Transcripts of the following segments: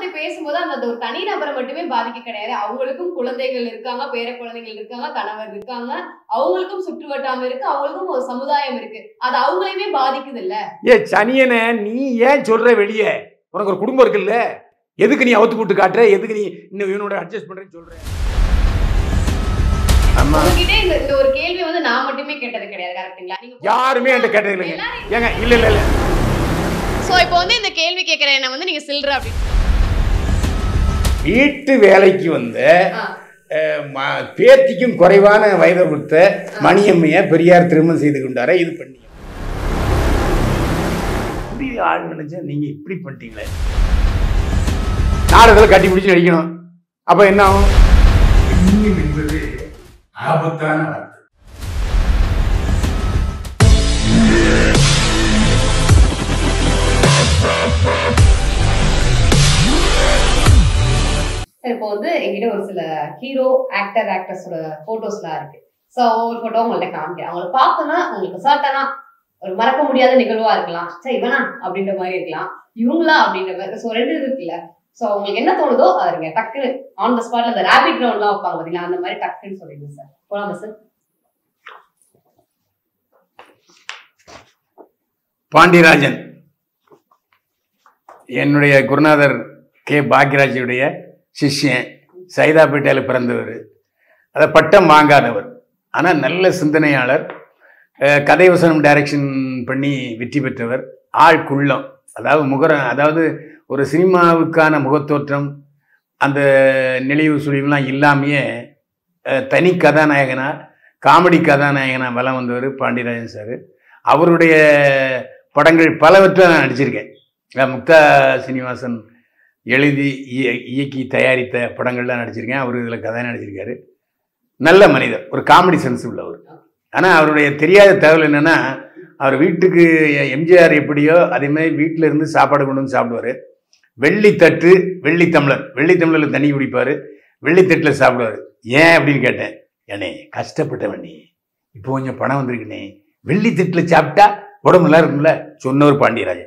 பத்தி பேசும்போது அந்த ஒரு தனி நபரை மட்டுமே பாதிக்க கிடையாது அவங்களுக்கும் குழந்தைகள் இருக்காங்க பேர குழந்தைகள் இருக்காங்க கணவர் இருக்காங்க அவங்களுக்கும் சுற்று வட்டாரம் இருக்கு அவங்களுக்கும் ஒரு சமுதாயம் இருக்கு அது அவங்களையுமே பாதிக்குது இல்ல ஏ சனியனை நீ ஏன் சொல்ற வெளியே உனக்கு ஒரு குடும்பம் இருக்குல்ல எதுக்கு நீ அவுத்து போட்டு காட்டுற எதுக்கு நீ இன்னும் இவனோட அட்ஜஸ்ட் பண்றேன்னு சொல்ற ஆமா உங்ககிட்ட இந்த இந்த ஒரு கேள்வி வந்து நான் மட்டுமே கேட்டது கிடையாது கரெக்ட்டுங்களா நீங்க யாருமே என்கிட்ட கேட்டது இல்லைங்க ஏங்க இல்ல இல்ல இல்ல சோ இப்போ வந்து இந்த கேள்வி கேட்கிற என்ன வந்து நீங்க சில்ற அப்படின்னு வீட்டு வேலைக்கு வந்த ஆ. அஹ், ம- பேத்திக்கும் குறைவான வயதை கொடுத்த மணியம்மைய பெரியார் திருமணம் செய்து கொண்டார இது பண்ணி இப்படி ஆள் நினைச்சா நீங்க இப்படி பண்ணிட்டீங்களே நாடகத்தில் கட்டி பிடிச்சி நடிக்கணும் அப்ப என்ன ஆகும் பெண்ணியம் என்பது ஆபத்தான வார்த்தை சரி இப்போ வந்து என்கிட்ட ஒரு சில ஹீரோ ஆக்டர் ஆக்ட்ரஸோட போட்டோஸ்லாம் இருக்கு ஸோ ஒவ்வொரு ஃபோட்டோ உங்கள்ட்ட காமிக்கிறேன் அவங்கள பார்த்தோன்னா உங்களுக்கு சர்ட்டனா ஒரு மறக்க முடியாத நிகழ்வா இருக்கலாம் சரி இவனா அப்படின்ற மாதிரி இருக்கலாம் இவங்களா அப்படின்ற மாதிரி ஸோ ரெண்டு இது இருக்குல்ல ஸோ உங்களுக்கு என்ன தோணுதோ அது இருங்க டக்குன்னு ஆன் த ஸ்பாட்ல அந்த ரேபிட் ரவுண்ட்லாம் வைப்பாங்க பார்த்தீங்களா அந்த மாதிரி டக்குன்னு சொல்லிடுங்க சார் போலாமா சார் பாண்டியராஜன் என்னுடைய குருநாதர் கே பாக்யராஜுடைய சிஷ்யன் சைதாப்பேட்டையில் பிறந்தவர் அதை பட்டம் வாங்காதவர் ஆனால் நல்ல சிந்தனையாளர் அஹ், கதை வசனம் டைரக்ஷன் பண்ணி வெற்றி பெற்றவர் ஆள் குள்ளம் அதாவது முகர அதாவது ஒரு சினிமாவுக்கான முகத்தோற்றம் அந்த நெளிவு சுழிவுலாம் இல்லாமையே அஹ், தனி கதாநாயகனா காமெடி கதாநாயகனா வலம் வந்தவர் பாண்டியராஜன் சார் அவருடைய படங்கள் பலவற்றை நான் நடிச்சிருக்கேன் அஹ் முக்தா சீனிவாசன் எழுதி இய- இயக்கி தயாரித்த படங்கள்லாம் நடிச்சிருக்கேன் அவர் இதில் கதை நடிச்சிருக்காரு நல்ல மனிதர் ஒரு காமெடி சென்ஸ் உள்ளவர் ஆனால் அவருடைய தெரியாத தகவல் என்னென்னா அவர் வீட்டுக்கு எம்ஜிஆர் எப்படியோ அதே மாதிரி வீட்டில் இருந்து சாப்பாடு கொண்டு வந்து சாப்பிடுவார் வெள்ளித்தட்டு வெள்ளி டம்ளர் வெள்ளி டம்ளரில் தண்ணி குடிப்பார் வெள்ளித்தட்டில் சாப்பிடுவார் ஏன் அப்படின்னு கேட்டேன் ஏனே கஷ்டப்பட்டவன் நீ இப்போ கொஞ்சம் பணம் வந்திருக்குனே வெள்ளித்தட்டில் சாப்பிட்டா உடம்பு நல்லா இருக்கும்ல சொன்னவர் பாண்டியராஜன்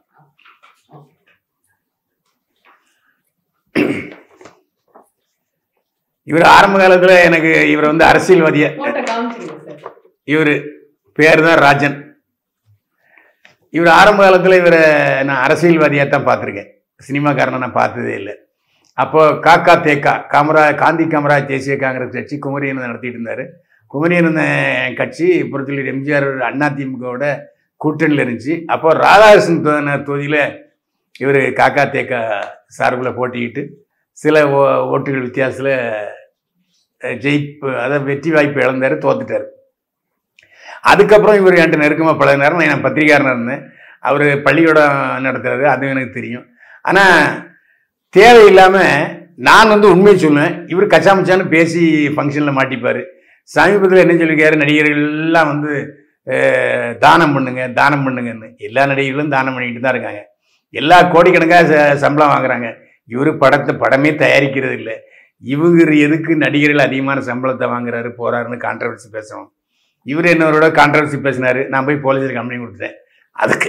இவர் ஆரம்ப காலத்துல எனக்கு இவர் வந்து அரசியல்வாதிய போட்டோ காமிச்சிருங்க சார் இவர் பேர் தான் ராஜன் இவர் ஆரம்ப காலத்துல இவரை நான் அரசியல்வாதியாக தான் பார்த்துருக்கேன் சினிமாக்காரனை நான் பார்த்ததே இல்லை அப்போ காக்கா தேக்கா காமரா காந்தி காமராஜ் தேசிய காங்கிரஸ் கட்சி குமரியன் நடத்திட்டு இருந்தார் குமரியன் கட்சி புரட்சியில் எம்ஜிஆர் அதிமுகவோட கூட்டணியில் இருந்துச்சு அப்போ ராதாகிருஷ்ணன் தொ- தொகுதியில் இவர் காக்கா தேக்கா சார்பில் போட்டிக்கிட்டு சில ஓ- ஓட்டுகள் வித்தியாசத்தில் ஜெயிப்பு அதாவது வெற்றி வாய்ப்பு இழந்தார் தோத்துட்டார் அதுக்கப்புறம் இவர் என்கிட்ட நெருக்கமாக பல நேரம் நான் பத்திரிகாரனாக இருந்தேன் அவர் பள்ளிக்கூடம் நடத்துறாரு அதுவும் எனக்கு தெரியும் ஆனால் தேவையில்லாமல் நான் வந்து உண்மையை சொல்லுவேன் இவர் கச்சாமச்சான்னு பேசி ஃபங்க்ஷனில் மாட்டிப்பார் சமீபத்தில் என்ன சொல்லியிருக்காரு நடிகர்கள் எல்லாம் வந்து அஹ், தானம் பண்ணுங்க தானம் பண்ணுங்கன்னு எல்லா நடிகர்களும் தானம் பண்ணிக்கிட்டு தான் இருக்காங்க எல்லா கோடிக்கணக்காக ச- சம்பளம் வாங்குறாங்க இவர் படத்தை படமே தயாரிக்கிறது இல்லை இவங்க எதுக்கு நடிகர்கள் அதிகமான சம்பளத்தை வாங்குறாரு போறாருன்னு கான்ட்ரவர்சி பேசணும் இவர் என்னவரோட கான்ட்ரவர்சி பேசினாரு நான் போய் போலீஸில் கம்ப்ளைண்ட் கொடுத்துட்டேன் அதுக்கு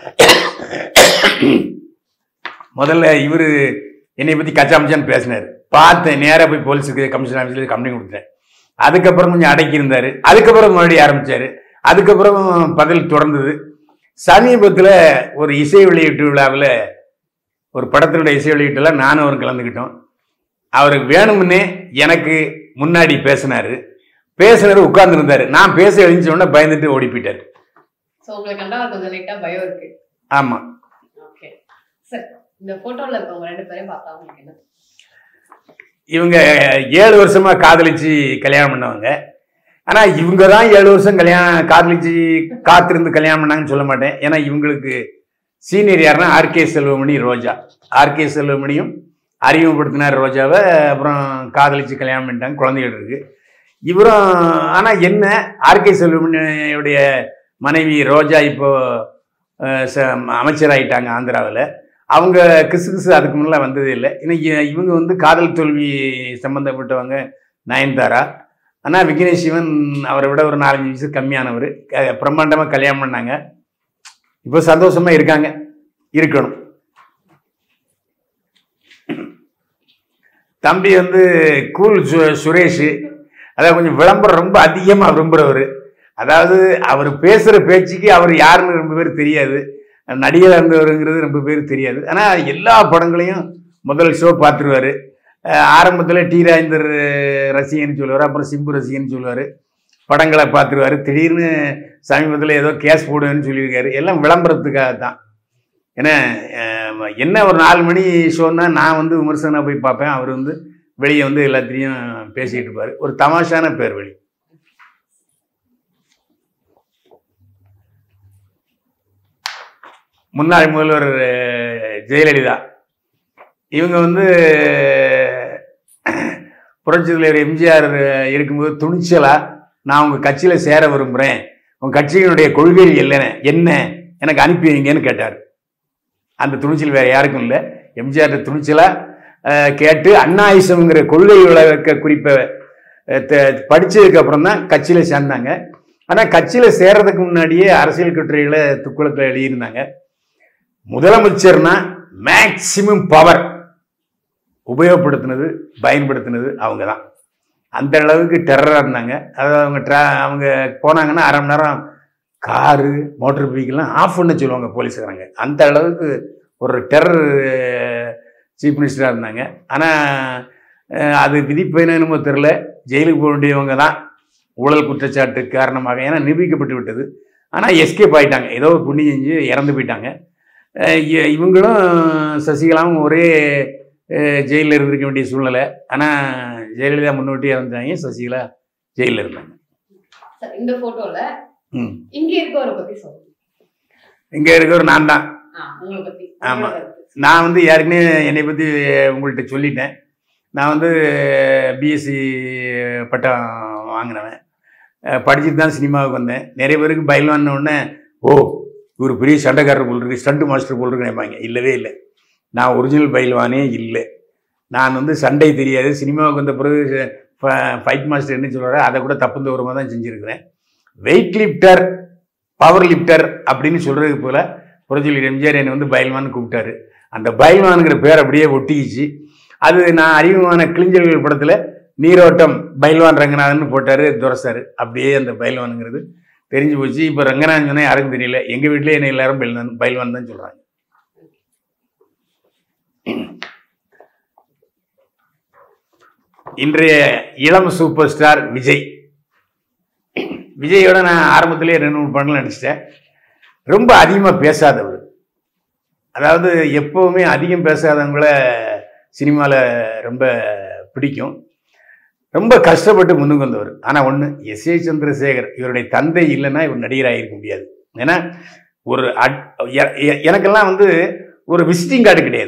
முதல்ல இவர் என்னை பற்றி கச்சாமச்சான்னு பேசினார் பார்த்தேன் நேராக போய் போலீஸுக்கு கமிஷன் ஆஃபீஸில் கம்ப்ளைண்ட் கொடுத்தேன் அதுக்கப்புறம் கொஞ்சம் அடக்கி இருந்தார் அதுக்கப்புறம் மறுபடியும் ஆரம்பிச்சார் அதுக்கப்புறம் பதில் தொடர்ந்தது சமீபத்தில் ஒரு இசை வெளியீட்டு விழாவில் ஒரு படத்தினுடைய இசை வெளியீட்டுல நானும் அவரும் கலந்துக்கிட்டோம் அவர் வேணும்னே எனக்கு முன்னாடி பேசினாரு பேசினாரு உட்கார்ந்துருந்தாரு நான் பேச எழுந்த உடனே பயந்துட்டு ஓடி போயிட்டாரு ஸோ உங்களுக்கு கண்டா கொஞ்சம் லைட்டா பயம் இருக்கு ஆமா ஓகே சார் இந்த போட்டோல இருக்கவங்க ரெண்டு பேரையும் பார்த்தா உங்களுக்கு என்ன இவங்க ஏழு வருஷமா காதலிச்சு கல்யாணம் பண்ணவங்க ஆனா இவங்க தான் ஏழு வருஷம் கல்யாணம் காதலிச்சு காத்திருந்து கல்யாணம் பண்ணாங்கன்னு சொல்ல மாட்டேன் ஏன்னா இவங்களுக்கு சீனியர் யாருன்னா ஆர்கே செல்வமணி ரோஜா ஆர்கே செல்வமணியும் அறிமுகப்படுத்தினார் ரோஜாவை அப்புறம் காதலிச்சு கல்யாணம் பண்ணிட்டாங்க குழந்தைகள் இருக்கு இவரும் ஆனா என்ன ஆர்கே செல்வமணியுடைய மனைவி ரோஜா இப்போ அஹ், ச- அமைச்சராயிட்டாங்க ஆந்திராவில் அவங்க கிசு கிசு அதுக்கு முன்னே வந்ததே இல்லை இன்னைக்கு இவங்க வந்து காதல் தோல்வி சம்மந்தப்பட்டவங்க நயன்தாரா ஆனால் விக்னேஷ் சிவன் அவரை விட ஒரு நாலஞ்சு வயசு கம்மியானவர் பிரம்மாண்டமாக கல்யாணம் பண்ணாங்க இப்போ சந்தோஷமா இருக்காங்க இருக்கணும் தம்பி வந்து கூல் சு சுரேஷ் அதாவது கொஞ்சம் விளம்பரம் ரொம்ப அதிகமாக விரும்புகிறவர் அதாவது அவர் பேசுகிற பேச்சுக்கு அவர் யாருன்னு ரொம்ப பேர் தெரியாது நடிகராக இருந்தவருங்கிறது ரொம்ப பேர் தெரியாது ஆனால் எல்லா படங்களையும் முதல் ஷோ பார்த்துருவாரு ஆரம்பத்தில் டி ராஜேந்தர் ரசிகன்னு சொல்லுவார் அப்புறம் சிம்பு ரசிகன்னு சொல்லுவார் படங்களை பார்த்துருவாரு திடீர்னு சமீபத்தில் ஏதோ கேஸ் போடுவேன்னு சொல்லியிருக்காரு எல்லாம் விளம்பரத்துக்காக தான் ஏன்னா அஹ், என்ன ஒரு நாலு மணி ஷோன்னா நான் வந்து விமர்சனம் போய் பார்ப்பேன் அவர் வந்து வெளியே வந்து எல்லாத்தையும் பேசிக்கிட்டு இருப்பார் ஒரு தமாஷான பேர் வெளி முன்னாள் முதல்வர் அஹ், ஜெயலலிதா இவங்க வந்து புரட்சி தலைவர் எம்ஜிஆர் இருக்கும்போது துணிச்சலா நான் உங்க கட்சியில சேர விரும்புறேன் உங்க கட்சியினுடைய கொள்கைகள் என்ன என்ன எனக்கு அனுப்பி வைங்கன்னு கேட்டார் அந்த துணிச்சல் வேற யாருக்கும் இல்லை எம்ஜிஆர் துணிச்சலா அஹ், கேட்டு அண்ணாயிசம்ங்கிற கொள்கை விளக்க குறிப்பை அஹ், த- படிச்சதுக்கு அப்புறம் தான் கட்சியில சேர்ந்தாங்க ஆனா கட்சியில சேர்றதுக்கு முன்னாடியே அரசியல் கட்டுரைகளை துக்குளத்தில் எழுதியிருந்தாங்க முதலமைச்சர்னா மேக்சிமம் பவர் உபயோகப்படுத்தினது பயன்படுத்தினது அவங்க தான் அந்த அளவுக்கு டெரராக இருந்தாங்க அதாவது அவங்க ட்ரா அவங்க போனாங்கன்னா அரை மணி நேரம் காரு மோட்டர் பைக்கெல்லாம் ஆஃப் பண்ண சொல்லுவாங்க போலீஸ்காரங்க அந்த அளவுக்கு ஒரு டெரர் சீஃப் மினிஸ்டராக இருந்தாங்க ஆனால் அது விதிப்பேனோ என்னமோ தெரில ஜெயிலுக்கு போக வேண்டியவங்க தான் ஊழல் குற்றச்சாட்டு காரணமாக ஏன்னா நிரூபிக்கப்பட்டு விட்டது ஆனால் எஸ்கேப் ஆயிட்டாங்க ஏதோ ஒரு புண்ணியம் செஞ்சு இறந்து போயிட்டாங்க அஹ் இ- இவங்களும் சசிகலாவும் ஒரே ஜெயிலில் இருந்திருக்க வேண்டிய சூழ்நிலை ஆனால் ஜெயலலிதா முன்னோட்டி இறந்தாங்க சசிகலா ஜெயிலில் இருந்தாங்க சார் இந்த போட்டோல ம் இங்க இருக்கவரை பத்தி சொல்லுங்க இங்கே இருக்கிறவர் நான் தான் ஆ, உங்களை பத்தி ஆமா. உங்களோட கருத்து. நான் வந்து ஏற்கனவே என்னை பற்றி உங்கள்கிட்ட சொல்லிட்டேன் நான் வந்து பிஎஸ்சி பட்டம் வாங்கினவன் அஹ் படிச்சுட்டு தான் சினிமாவுக்கு வந்தேன் நிறைய பேருக்கு பயில்வான உடனே ஓ இவர் பெரிய சண்டைக்காரர் போல் இருக்கு ஸ்டண்ட் மாஸ்டர் போல் இருக்கு நினைப்பாங்க இல்லவே இல்லை நான் ஒரிஜினல் பயில்வானே இல்லை நான் வந்து சண்டை தெரியாது சினிமாவுக்கு வந்த பிறகு ஃபைட் மாஸ்டர் என்ன சொல்கிறாரோ அதை கூட தப்பு தூரமாக தான் செஞ்சுருக்கிறேன் வெயிட் லிஃப்டர் பவர் லிஃப்டர் அப்படின்னு சொல்கிறதுக்கு போல புரட்சியில் எம்ஜிஆர் என்னை வந்து பயில்வான்னு கூப்பிட்டாரு அந்த பயில்வானுங்கிற பேர் அப்படியே ஒட்டிக்கிச்சு அது நான் அறிமுகமான கிளிஞ்சல்கள் படத்தில் நீரோட்டம் பயில்வான் ரங்கநாதன் போட்டார் துரசார் அப்படியே அந்த பயில்வானுங்கிறது தெரிஞ்சு போச்சு இப்போ ரங்கநாதன் சொன்னா யாருக்கும் தெரியல எங்கள் வீட்டிலே என்னை எல்லாரும் பயில்வான் பயில்வான் தான் சொல்கிறாங்க இன்றைய இளம் சூப்பர் ஸ்டார் விஜய் விஜயோட நான் ஆரம்பத்திலே ரெண்டு மூணு படங்கள் நடிச்சிட்டேன் ரொம்ப அதிகமாக பேசாதவர் அதாவது எப்போவுமே அதிகம் பேசாதவங்கள சினிமாவில் ரொம்ப பிடிக்கும் ரொம்ப கஷ்டப்பட்டு முன்னுக்கு வந்தவர் ஆனால் ஒன்று எஸ் ஏ சந்திரசேகர் இவருடைய தந்தை இல்லைன்னா இவர் நடிகராக இருக்க முடியாது ஏன்னா ஒரு அட் எ- எ- எனக்கெல்லாம் வந்து ஒரு விசிட்டிங் கார்டு கிடையாது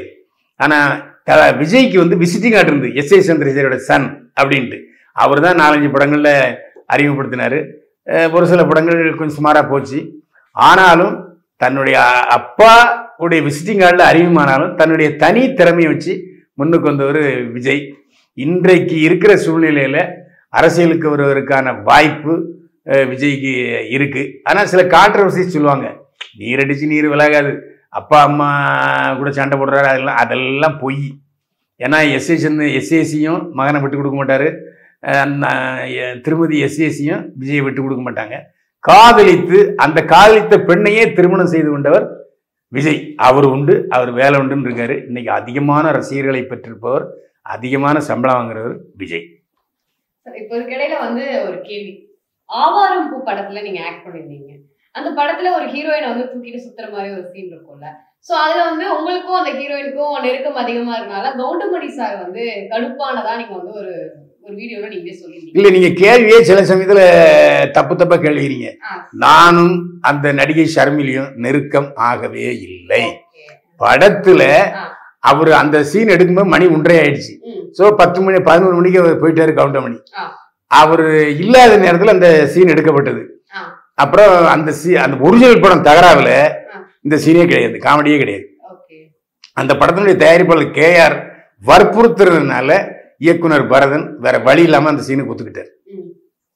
ஆனால் விஜய்க்கு வந்து விசிட்டிங் கார்டு இருந்து எஸ் ஏ சந்திரசேகரோட சன் அப்படின்ட்டு அவர் தான் நாலஞ்சு படங்களில் அறிமுகப்படுத்தினார் ஒரு சில படங்கள் கொஞ்சம் சுமாராக போச்சு ஆனாலும் தன்னுடைய அ- அப்பா உடைய விசிட்டிங் கார்டில் அறிமுகமானாலும் தன்னுடைய தனி திறமையை வச்சு முன்னுக்கு வந்தவர் விஜய் இன்றைக்கு இருக்கிற சூழ்நிலையில் அரசியலுக்கு வருவதற்கான வாய்ப்பு அஹ், விஜய்க்கு இருக்கு ஆனால் சில கான்ட்ரவர்சி சொல்லுவாங்க நீர் அடிச்சு நீர் விலகாது அப்பா அம்மா கூட சண்டை போடுறாரு அதெல்லாம் அதெல்லாம் பொய் ஏன்னா எஸ்ஏசன் எஸ்ஏசியும் மகனை விட்டு கொடுக்க மாட்டாரு அஹ், அந்த, அஹ், திருமதி எஸ்ஏசியும் விஜயை விட்டு கொடுக்க மாட்டாங்க காதலித்து அந்த காதலித்த பெண்ணையே திருமணம் செய்து கொண்டவர் விஜய் அவர் உண்டு அவர் வேலை உண்டுன்னு இருக்காரு இன்னைக்கு அதிகமான ரசிகர்களை பெற்றிருப்பவர் அதிகமான சம்பளம் வாங்குறவர் விஜய் சார், இப்போ இதுக்கிடையில வந்து ஒரு கேள்வி ஆவாரம் பூ படத்துல நீங்க ஆக்ட் பண்ணிருந்தீங்க அந்த படத்துல ஒரு ஹீரோயினை வந்து தூக்கிட்டு சுத்துற மாதிரி ஒரு சீன் இருக்கும்ல சோ அதுல வந்து உங்களுக்கும் அந்த ஹீரோயினுக்கும் நெருக்கம் அதிகமா இருக்கனால கவுண்டமணி சார் வந்து கடுப்பானதா நீங்க வந்து ஒரு ஒரு வீடியோல நீங்களே சொல்லியிருந்தீங்க இல்ல நீங்க கேள்வியே சில சமயத்துல தப்பு தப்பா கேள்விக்கிறீங்க ஆ. நானும் அந்த நடிகை ஷர்மிலியும் நெருக்கம் ஆகவே இல்லை Okay. படத்துல ஆ. அவர் அந்த சீன் எடுக்கும்போது மணி ஒன்றரை ஆயிடுச்சு ம். ஸோ பத்து மணி பதினோரு மணிக்கு அவர் போயிட்டாரு கவுண்டமணி ஆ. அவர் இல்லாத நேரத்தில் அந்த சீன் எடுக்கப்பட்டது ஆ. அப்புறம் அந்த சீ அந்த ஒரிஜினல் படம் தகராறுல ஆ. இந்த சீனே கிடையாது காமெடியே கிடையாது Okay. அந்த படத்தினுடைய தயாரிப்பாளர் கேஆர் வற்புறுத்துறதுனால இயக்குனர் பரதன் வேற வழி இல்லாம அந்த சீனுக்கு ஒத்துக்கிட்டார் ம்.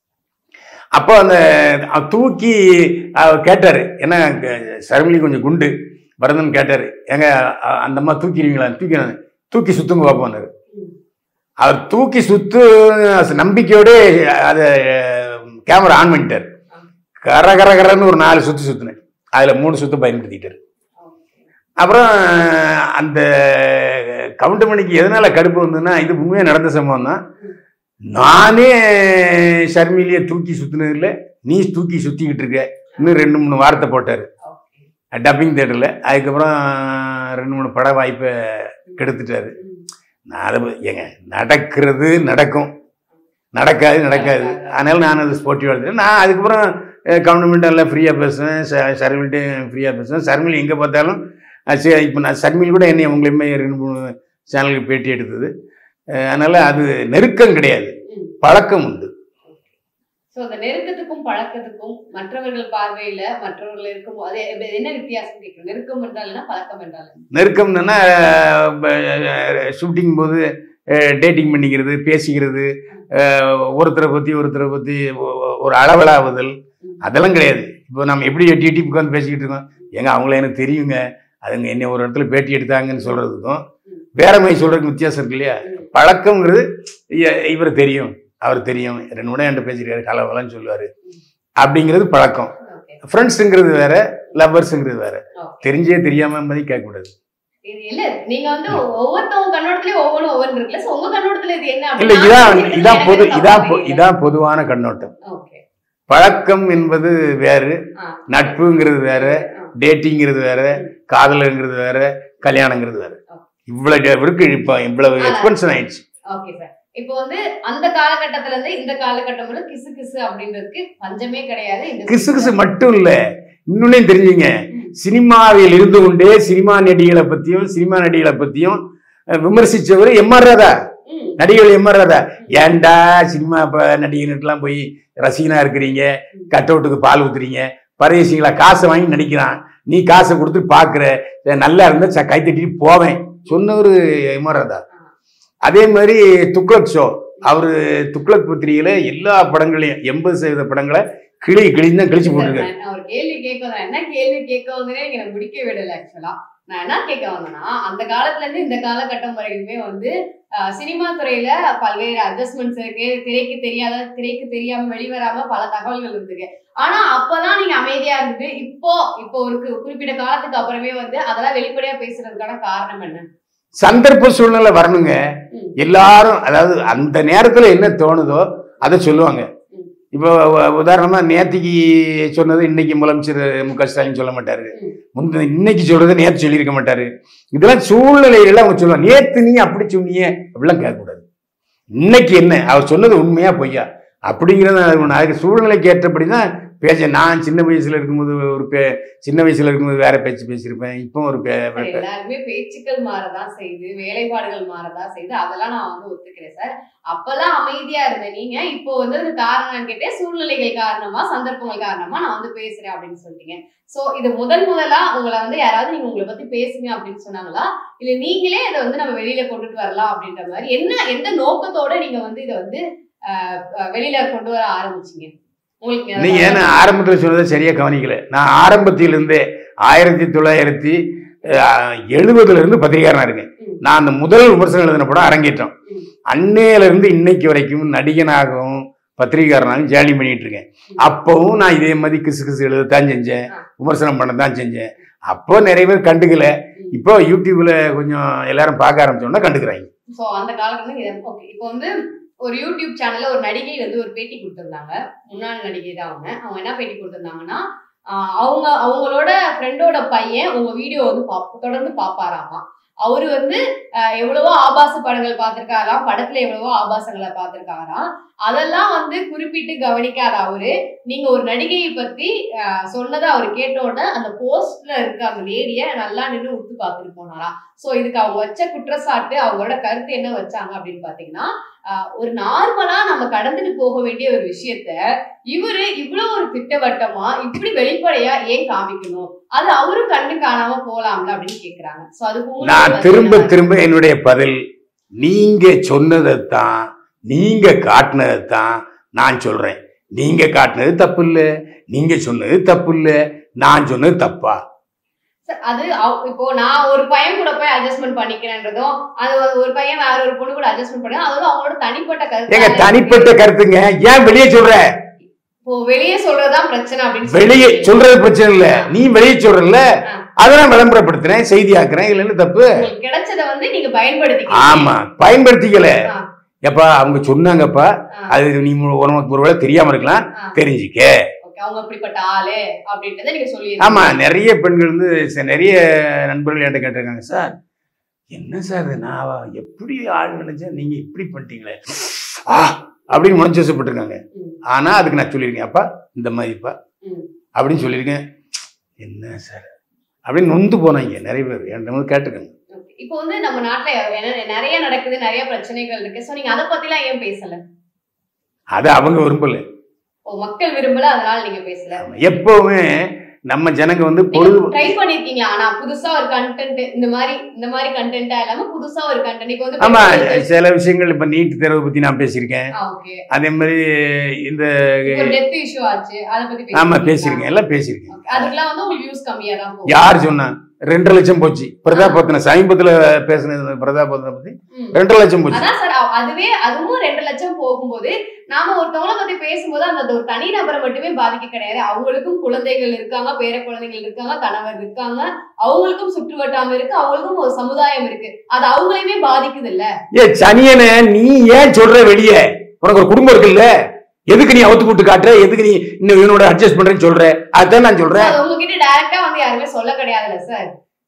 அப்போ அந்த அஹ், தூக்கி அவர் கேட்டாரு ஏன்னா சர்மிலி கொஞ்சம் குண்டு பரதன் கேட்டாரு ஏங்க அஹ், அந்த அம்மா தூக்கிடுவீங்களா தூக்கி தூக்கி சுத்துங்க பார்ப்போம்னாரு ம். அவர் தூக்கி சுத்து நம்பிக்கையோட அதை கேமரா ஆன் பண்ணிட்டார் கர கர கரன்னு ஒரு நாலு சுத்து சுத்துனேன் அதுல மூணு சுத்து பயன்படுத்திட்டாரு அப்புறம் அந்த கவுண்டமணிக்கு எதனால கடுப்பு வந்ததுன்னா இது உண்மையாக நடந்த சம்பவம் தான் நானே ஷர்மிலியை தூக்கி சுத்தினது இல்லை நீ தூக்கி சுத்திக்கிட்டு இருக்க இன்னும் ரெண்டு மூணு வார்த்தை போட்டார் டப்பிங் தேட்டரில் அதுக்கப்புறம் ரெண்டு மூணு பட வாய்ப்பை கெடுத்துட்டாரு நான் அதை பத்தி- ஏங்க நடக்கிறது நடக்கும் நடக்காது நடக்காது அதனால நான் அது ஸ்போர்ட்டிவாக எடுத்துட்டேன் நான் அதுக்கப்புறம் கவர்மெண்ட் எல்லாம் ஃப்ரீயாக பேசுவேன் சர்மில்ட்டையும் ஃப்ரீயாக பேசுவேன் சர்மில் எங்கே பார்த்தாலும் அஹ் சரி இப்போ நான் சர்மில் கூட என்னை உங்களையுமே ரெண்டு மூணு சேனலுக்கு பேட்டி எடுத்தது அஹ் அதனால அது நெருக்கம் கிடையாது பழக்கம் உண்டு சோ அந்த நெருக்கத்துக்கும் பழக்கத்துக்கும் மற்றவர்கள் பார்வையில மற்றவர்கள் இருக்கும் அது எ- என்ன வித்தியாசம் கேட்கும் நெருக்கம் என்றால் என்ன பழக்கம் என்றால் என்ன? நெருக்கம்னா ஷூட்டிங் போது டேட்டிங் பண்ணிக்கிறது பேசிக்கிறது அஹ், ஒருத்தரை பற்றி ஒருத்தரை பற்றி ஒரு அளவலாவுதல் அதெல்லாம் கிடையாது இப்போ நம்ம எப்படி எட்டி எட்டி உட்காந்து பேசிக்கிட்டு இருக்கோம் ஏங்க அவங்கள எனக்கு தெரியுங்க அதுங்க என்னை ஒரு இடத்துல பேட்டி எடுத்தாங்கன்னு சொல்கிறதுக்கும் வேற மாதிரி சொல்கிறதுக்கு வித்தியாசம் இருக்கு இல்லையா பழக்கம்ங்கிறது இ- இவர் தெரியும் அவர் தெரியும் ரெண்டு மூணு என்கிட்ட பேசியிருக்காரு கலவலன்னு சொல்லுவார் அப்படிங்கிறது பழக்கம் Okay. ஃப்ரெண்ட்ஸுங்கிறது வேற லவ்வர்ஸுங்கிறது வேற Okay. தெரிஞ்சே தெரியாம மாதிரி கேட்கக்கூடாது இது இல்ல நீங்க வந்து ஒவ்வொருத்தவங்க கண்ணோட்டத்திலயும் ஒவ்வொன்றும் ஒவ்வொன்று இருக்குல்ல சோ உங்க கண்ணோட்டத்துல இது என்ன இல்ல அப்படின்னா, இதான் எனக்கு இதான் பொது எனக்கு இதான் பொ- தெரியல. இதான் பொதுவான கண்ணோட்டம் Okay. பழக்கம் என்பது வேறு ஆ. நட்புங்கிறது வேற ஆ. டேட்டிங்கிறது வேற காதலுங்கிறது வேற கல்யாணங்கிறது வேற இவ்வளவு இருக்கு இப்ப இவ்வளவு ஆனா- எக்ஸ்பென்ஷன் ஆயிடுச்சு ஓகே சார் இப்போ வந்து அந்த காலகட்டத்துல இருந்து இந்த காலகட்டம் வரை கிசு கிசு அப்படின்றதுக்கு பஞ்சமே கிடையாது இந்த கிசு கிசு மட்டும் இல்ல இன்னொன்னையும் தெரிஞ்சுங்க சினிமாவில் இருந்து கொண்டே சினிமா நடிகளை பத்தியும் சினிமா நடிகளை பத்தியும் அஹ், விமர்சிச்சவர் எம்ஆர் ராதா ம், நடிகர்கள் எம்ஆர் ராதா ஏன்டா சினிமா இப்ப நடிகர்களுக்கெல்லாம் போய் ரசிகனா இருக்கிறீங்க கட் அவுட்டுக்கு பால் ஊத்துறீங்க பரதேசிங்களா காசை வாங்கி நடிக்கிறான் நீ காசை கொடுத்து பாக்குற சரி, நல்லா இருந்தா ச- கை தட்டிட்டு போவேன் சொன்னவர் எம்ஆர் ராதா அதே மாதிரி துக்ளக் ஷோ அவரு துக்ளக் பத்திரிகையில எல்லா படங்களையும் எண்பது சதவீத படங்களை கிளி கிளின்னு தான் கிழிச்சு போட்டிருக்காரு நான் ஒரு கேள்வி கேட்க வந்தேன் என்ன கேள்வி கேட்க வந்தேனே எனக்கு பிடிக்க விடல ஆக்சுவலா நான் என்ன கேட்க வந்தேன்னா அந்த காலத்துல இருந்து இந்த காலகட்டம் வரைக்குமே வந்து அஹ், சினிமா துறையில பல்வேறு அட்ஜஸ்ட்மெண்ட்ஸ் இருக்கு திரைக்கு தெரியாத திரைக்கு தெரியாம வெளிவராம பல தகவல்கள் இருக்கு ஆனா அப்பதான் நீங்க அமைதியா இருந்தது இப்போ இப்போ ஒரு கு- குறிப்பிட்ட காலத்துக்கு அப்புறமே வந்து அதெல்லாம் வெளிப்படையா பேசுறதுக்கான காரணம் என்ன சந்தர்ப்ப சூழ்நிலை வரணுங்க ம். எல்லாரும் அதாவது அந்த நேரத்துல என்ன தோணுதோ அதை சொல்லுவாங்க ம். இப்போ உ- உதாரணமா நேத்திக்கு சொன்னது இன்னைக்கு முதலமைச்சர் மு க ஸ்டாலின் சொல்ல மாட்டாரு ம். முந்த இன்னைக்கு சொல்றதை நேத்து சொல்லியிருக்க மாட்டாரு இதெல்லாம் சூழ்நிலைகள் அவங்க சொல்லுவாங்க நேத்து நீ அப்படி சொன்னியே அப்படிலாம் கேட்கக்கூடாது இன்னைக்கு என்ன அவர் சொன்னது உண்மையா பொய்யா அப்படிங்கிறத ஒண்ணு. அதுக்கு சூழ்நிலைக்கு ஏற்றபடி தான் பேச நான் சின்ன வயசுல இருக்கும்போது ஒரு பே சின்ன வயசுல இருக்கும்போது வேற பேச்சு பேசியிருப்பேன் இப்போ ஒரு பே சார், எல்லாருமே பேச்சுக்கள் மாறதான் செய்யுது வேலைப்பாடுகள் மாறதான் செய்யுது அதெல்லாம் நான் வந்து ஒத்துக்கிறேன் சார் அப்பெல்லாம் அமைதியா இருந்த நீங்க இப்போ வந்து அது காரணம் கேட்டேன் சூழ்நிலைகள் காரணமா சந்தர்ப்பங்கள் காரணமா நான் வந்து பேசுறேன் அப்படின்னு சொல்லிட்டீங்க சோ இது முதல் முதலா உங்களை வந்து யாராவது நீங்க உங்களை பத்தி பேசுங்க அப்படின்னு சொன்னாங்களா இல்ல நீங்களே இதை வந்து நம்ம வெளியில கொண்டுட்டு வரலாம் அப்படின்ற மாதிரி என்ன எந்த நோக்கத்தோட நீங்க வந்து இதை வந்து ஆஹ், ஆஹ், வெளியில கொண்டு வர ஆரம்பிச்சீங்க உங்களுக்கு நீங்க ஏன்னா ஆரம்பத்தில் சொன்னதை சரியா கவனிக்கல நான் ஆரம்பத்திலிருந்தே ஆயிரத்தி தொள்ளாயிரத்தி அஹ், எழுபதுல இருந்து பத்திரிகாரனா இருக்கேன் ம். நான் அந்த முதல் விமர்சனம் எழுதின படம் அரங்கேற்றம் ம். அன்னையில இருந்து இன்னைக்கு வரைக்கும் நடிகனாகவும் பத்திரிகாரனாகவும் ஜேர்னி பண்ணிட்டு இருக்கேன் அப்பவும் நான் இதே மாதிரி கிசு கிசு எழுதத்தான் செஞ்சேன் ஆ. விமர்சனம் பண்ணத்தான் செஞ்சேன் அப்போ நிறைய பேர் கண்டுக்கல ம். இப்போ யூடியூப்ல கொஞ்சம் எல்லாரும் பார்க்க ஆரம்பிச்சோன்னா கண்டுக்கிறாங்க சோ அந்த காலத்துல ஓகே இப்போ வந்து ஒரு யூடியூப் சேனல்ல ஒரு நடிகை வந்து ஒரு பேட்டி கொடுத்திருந்தாங்க முன்னாள் நடிகை தான் அவங்க அவங்க என்ன பேட்டி கொடுத்திருந்தாங்கன்னா ஆஹ் அவங்க அவங்களோட ஃப்ரெண்டோட பையன் உங்க வீடியோ வந்து பாப்- தொடர்ந்து பாப்பாராமா அவரு வந்து ஆஹ் எவ்வளவோ ஆபாச படங்கள் பார்த்திருக்காராம் படத்துல எவ்வளவோ ஆபாசங்களை பார்த்திருக்காராம் அதெல்லாம் வந்து குறிப்பிட்டு கவனிக்காத அவரு நீங்க ஒரு நடிகையை பத்தி ஆஹ் சொன்னதை அவர் கேட்ட உடனே அந்த போஸ்ட்ல இருக்க அந்த லேடிய நல்லா நின்று உத்து பார்த்துட்டு போனாராம் சோ இதுக்கு அவங்க வச்ச குற்றச்சாட்டு அவங்களோட கருத்து என்ன வச்சாங்க அப்படின்னு பாத்தீங்கன்னா ஆஹ் ஒரு நார்மலா நம்ம கடந்துட்டு போக வேண்டிய ஒரு விஷயத்த இவரு இவ்வளவு ஒரு திட்டவட்டமா இப்படி வெளிப்படையா ஏன் காமிக்கணும் அது அவரும் கண்ணு காணாம போலாம்ல அப்படின்னு கேக்குறாங்க சோ அதுக்கு உங்களுக்கு நான் வந்து திரும்ப என்ன- திரும்ப என்னுடைய பதில் நீங்க சொன்னதைத்தான் நீங்க காட்டினதைத்தான் நான் சொல்றேன் நீங்க காட்டினது தப்பு இல்ல நீங்க சொன்னது தப்பு இல்ல நான் சொன்னது தப்பா அது அவ- இப்போ நான் ஒரு பையன் கூட போய் அட்ஜஸ்ட்மெண்ட் பண்ணிக்கிறேன்றதும் அது ஒரு- ஒரு பையன் வேற ஒரு பொண்ணு கூட அட்ஜஸ்ட்மெண்ட் பண்ணி அது வந்து அவங்களோட தனிப்பட்ட ஏங்க கருத்து தனிப்பட்ட கருத்துங்க ஏன் வெளியே சொல்ற இப்போ வெளியே சொல்றதுதான் பிரச்சனை அப்படின்னு வெளியே சொல்லி சொல்றது பிரச்சனை இல்ல நீ வெளியே சொல்றல ஆ. அதை நான் விளம்பரப்படுத்துறேன் செய்தியாக்குறேன் இதுல என்ன தப்பு உங்களுக்கு கிடைச்சதை வந்து நீங்க பயன்படுத்தி ஆமா பயன்படுத்திக்கல ஆ. எப்பா அவங்க சொன்னாங்கப்பா ஆ. அது நீ மு- உனக்கு ஒருவேளை தெரியாம இருக்கலாம் ஆ. தெரிஞ்சுக்க ஓகே அவங்க அப்படிப்பட்ட ஆளு அப்படின்றத நீங்க சொல்லி ஆமா நிறைய பெண்கள் வந்து ச- நிறைய நண்பர்கள் என்கிட்ட கேட்டிருக்காங்க சார் என்ன சார் இது நான் அவ- எப்படி ஆள் நினைச்சேன் நீங்க இப்படி பண்ணிட்டீங்களே ஆ அப்படின்னு மனசு வசப்பட்டிருக்காங்க ம். ஆனா அதுக்கு நான் சொல்லியிருக்கேன் அப்பா இந்த மாதிரிப்பா ம். அப்படின்னு சொல்லியிருக்கேன் என்ன சார் அப்படின்னு நொந்து போனாங்க நிறைய பேர் என்கிட்ட வந்து கேட்டுக்கோங்க Okay. இப்போ வந்து நம்ம நாட்டுல என்ன- நிறைய நடக்குது நிறைய பிரச்சனைகள் இருக்கு சோ நீங்க அதை பத்திலாம் ஏன் பேசல அது அவங்க விரும்பல ஓ மக்கள் விரும்பல அதனால நீங்க பேசல எப்பவுமே நம்ம ஜனங்க வந்து பொருள் ட்ரை பண்ணிருக்கீங்களா ஆனா புதுசா ஒரு கண்டென்ட் இந்த மாதிரி இந்த மாதிரி கண்டென்ட்டா இல்லாம புதுசா ஒரு கண்டென்ட் இப்போ வந்து ஆமா சில விஷயங்கள் இப்ப நீட் தேர்வை பத்தி நான் பேசியிருக்கேன் ஓகே அதே மாதிரி இந்த இப்போ டெத் இஷ்யூ ஆச்சு அத பத்தி ஆமா பேசிருக்கீங்களா? பேசியிருக்கேன் எல்லாம் பேசியிருக்கேன் Okay. அதுக்கெல்லாம் வந்து உங்களுக்கு வியூஸ் கம்மியா தான் போகும் யார் சொன்னா ரெண்டரை லட்சம் போச்சு பிரதாபத்தின சமீபத்துல பேசினது பிரதாபத்தின பத்தி ம். ரெண்டரை லட்சம் போச்சு அதான் சார் அதுவே அதுவும் ரெண்டு லட்சம் போகும்போது நாம ஒருத்தவங்கள பத்தி பேசும்போது அந்த ஒரு தனி நபரை மட்டுமே பாதிக்க கிடையாது அவங்களுக்கும் குழந்தைகள் இருக்காங்க பேர குழந்தைகள் இருக்காங்க கணவர் இருக்காங்க அவங்களுக்கும் சுற்றுவட்டாம இருக்கு அவங்களுக்கும் ஒரு சமுதாயம் இருக்கு அது அவங்களையுமே பாதிக்குது இல்ல ஏ சனியனே நீ ஏன் சொல்ற வெளியே உனக்கு ஒரு குடும்பம் இருக்குல்ல எதுக்கு நீ அவுத்து போட்டு காட்டுற எதுக்கு நீ இன்னும் இவனோட அட்ஜஸ்ட் பண்றேன்னு சொல்ற அதுதான் நான் சொல்றேன் அது உங்ககிட்ட டைரக்டா வந்து யாருமே சொல்ல கிடையாதுல்ல சார்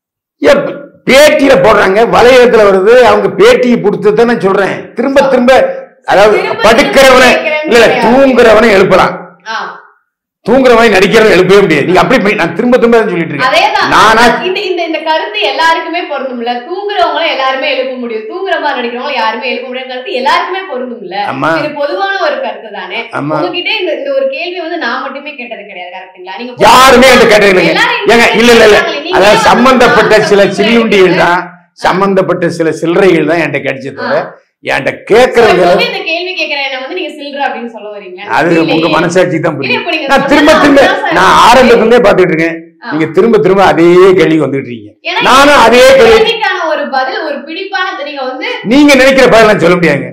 ஏ பேட்டியில போடுறாங்க வலையத்துல வருது அவங்க பேட்டியை கொடுத்து நான் சொல்றேன் திரும்ப திரும்ப அதாவது திரும்ப படுக்கிறவனை கேட்கிறேன்னு இல்ல இல்ல கிடையாது. தூங்குறவனை எழுப்பலாம் ஆ, தூங்குறவனை நடிக்கிறவன் எழுப்பவே முடியாது நீங்க அப்படி போய் நான் திரும்ப திரும்ப தான் சொல்லிட்டு இருக்கேன் அதேதான் நானா இந்த இந்த இந்த கருத்து எல்லாருக்குமே பொருந்தும்ல தூங்குறவங்களும் எல்லாருமே எழுப்ப முடியும் தூங்குற மாதிரி நடிக்கிறவங்க யாருமே எழுப்ப முடியாத கருத்து எல்லாருக்குமே பொருந்தும்ல அம்மா இது பொதுவான ஒரு கருத்து தானே அம்மா உங்ககிட்ட இந்த இந்த ஒரு கேள்வி வந்து நான் மட்டுமே கேட்டது கிடையாது கரெக்ட்டுங்களா நீங்க யாருமே என்கிட்ட கேட்டது இல்லைங்க. எல்லாரும் ஏங்க இல்ல இல்ல இல்ல கேட்டாங்களே, நீங்க அதாவது ஏன் சம்பந்தப்பட்ட வந்து சில நான் சில்லுண்டிகள் தான் சம்பந்தப்பட்ட சில சில்லறைகள் தான் என்கிட்ட கிடைச்சது தவிர என்கிட்ட கேட்கறவங்க எப்பவுமே இந்த கேள்வி கேட்கிற என்ன வந்து நீங்க சில்ற அப்படின்னு சொல்ல வரீங்க அது உங்க மனசாட்சி தான் இல்ல, புரியும் இப்ப நீங்க நான் திரும்ப சொன்னது திரும்ப அதுதான் சார். நான் ஆரம்பத்துல இருந்தே பாத்துட்டு இருக்கேன் ஆ. நீங்க திரும்ப திரும்ப அதே கேள்வி வந்துட்டு இருக்கீங்க ஏன்னா நானும் அதே இந்த கேள்வி கேள்விக்கான ஒரு பதில் ஒரு பிடிப்பான நீங்க வந்து நீங்க நினைக்கிற பதில் நான் சொல்ல முடியாதுங்க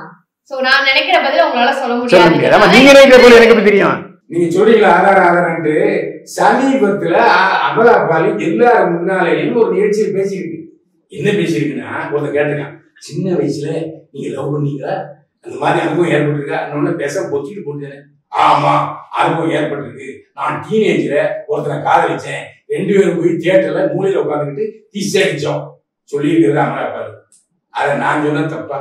சோ நான் நினைக்கிற பதில் உங்களால சொல்ல சொல்ல முடியாது முடியாது ஆமா நீங்க நினைக்கிற பதில் எனக்கு எப்படி தெரியும் நீங்க சொல்றீங்களா ஆதாரம் ஆதாரம்ட்டு சமீபத்துல அ- அமலா பாலி எல்லாரும் முன்னாலேயும் ஒரு நிகழ்ச்சியில் பேசியிருக்கு என்ன பேசியிருக்குன்னா ஒருத்தன் கேட்டிருக்கான் சின்ன வயசுல நீங்க லவ் பண்ணீங்களா அந்த மாதிரி அனுபவம் ஏற்பட்டிருக்கா இன்னொன்னு பேச பொத்திட்டு போட்டு ஆமா அனுபவம் ஏற்பட்டிருக்கு நான் டீனேஜ்ல ஒருத்தனை காதலிச்சேன் ரெண்டு பேரும் போய் தியேட்டர்ல மூலையில உட்காந்துக்கிட்டு தீசி அடிச்சோம் சொல்லியிருக்கிறது அமலா பாலி அதை நான் சொன்ன தப்பா